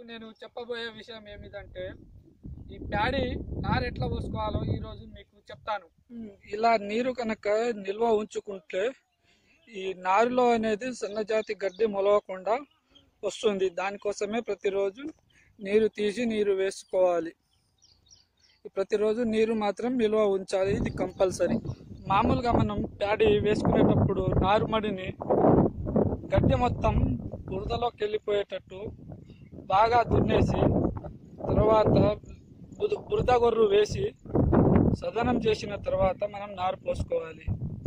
నేను చెప్పబోయే విషయం ఏమిటంటే ఈ ప్యాడీ నారు ఎట్లా పోసుకోవాలో ఈ రోజు మీకు చెప్తాను ఇలా నీరు కనుక నిల్వ ఉంచుకుంటే ఈ నారులో అనేది సన్నజాతి గడ్డి మొలవకుండా వస్తుంది దానికోసమే ప్రతిరోజు నీరు తీసి నీరు వేసుకోవాలి ఈ ప్రతిరోజు నీరు మాత్రం నిల్వ ఉంచాలి ఇది కంపల్సరీ మామూలుగా మనం ప్యాడీ వేసుకునేటప్పుడు నారుమడిని గడ్డి మొత్తం బురదలోకి వెళ్ళిపోయేటట్టు బాగా దున్నేసి తర్వాత బుద- బురద గొర్రు వేసి సదనం చేసిన తర్వాత మనం నారు పోసుకోవాలి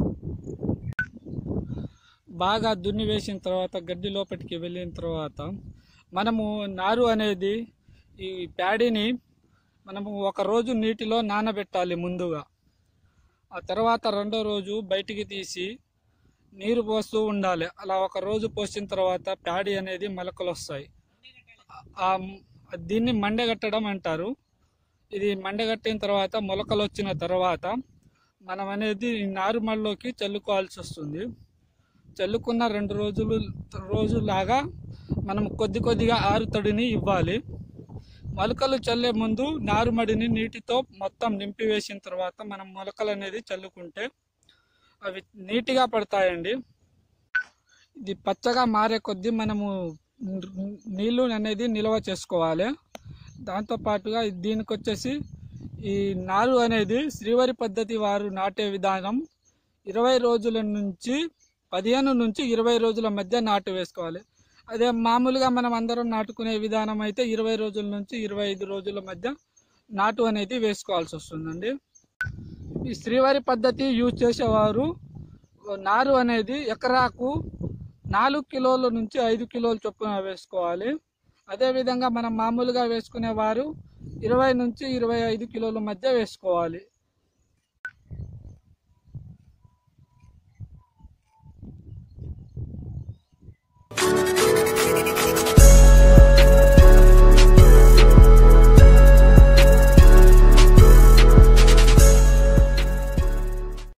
బాగా దున్ని వేసిన తర్వాత గడ్డి లోపలికి వెళ్ళిన తర్వాత మనము నారు అనేది ఈ ప్యాడీని మనము ఒక రోజు నీటిలో నానబెట్టాలి ముందుగా ఆ తర్వాత రెండో రోజు బయటికి తీసి నీరు పోస్తూ ఉండాలి అలా ఒక రోజు పోసిన తర్వాత ప్యాడీ అనేది మొలకలు వస్తాయి ఆ ఆ దీన్ని మండగట్టడం అంటారు ఇది మండగట్టిన తర్వాత మొలకలు వచ్చిన తర్వాత మనం అనేది ఈ నారుమల్లోకి చల్లుకోవాల్సి వస్తుంది చల్లుకున్న రెండు రోజులు రోజులాగా మనం కొద్ది కొద్దిగా ఆరుతడిని ఇవ్వాలి మొలకలు చల్లే ముందు నారుమడిని నీటితో మొత్తం నింపి వేసిన తర్వాత మనం మొలకలు అనేది చల్లుకుంటే అవి నీట్గా పడతాయండి ఇది పచ్చగా మారే కొద్దీ మనము నీళ్లు అనేది నిల్వ చేసుకోవాలి దాంతో పాటుగా దీనికి వచ్చేసి ఈ నారు అనేది శ్రీవారి పద్ధతి వారు నాటే విధానం ఇరవై రోజుల నుంచి పదిహేను నుంచి ఇరవై రోజుల మధ్య నాటు వేసుకోవాలి అదే మామూలుగా మనం అందరం నాటుకునే విధానం అయితే ఇరవై రోజుల నుంచి ఇరవై ఐదు రోజుల మధ్య నాటు అనేది వేసుకోవాల్సి వస్తుందండి ఈ శ్రీవారి పద్ధతి యూజ్ చేసేవారు నారు అనేది ఎకరాకు నాలుగు కిలోల నుంచి ఐదు కిలోల చొప్పున వేసుకోవాలి అదేవిధంగా మనం మామూలుగా వేసుకునే వారు ఇరవై నుంచి ఇరవై ఐదు కిలోల మధ్య వేసుకోవాలి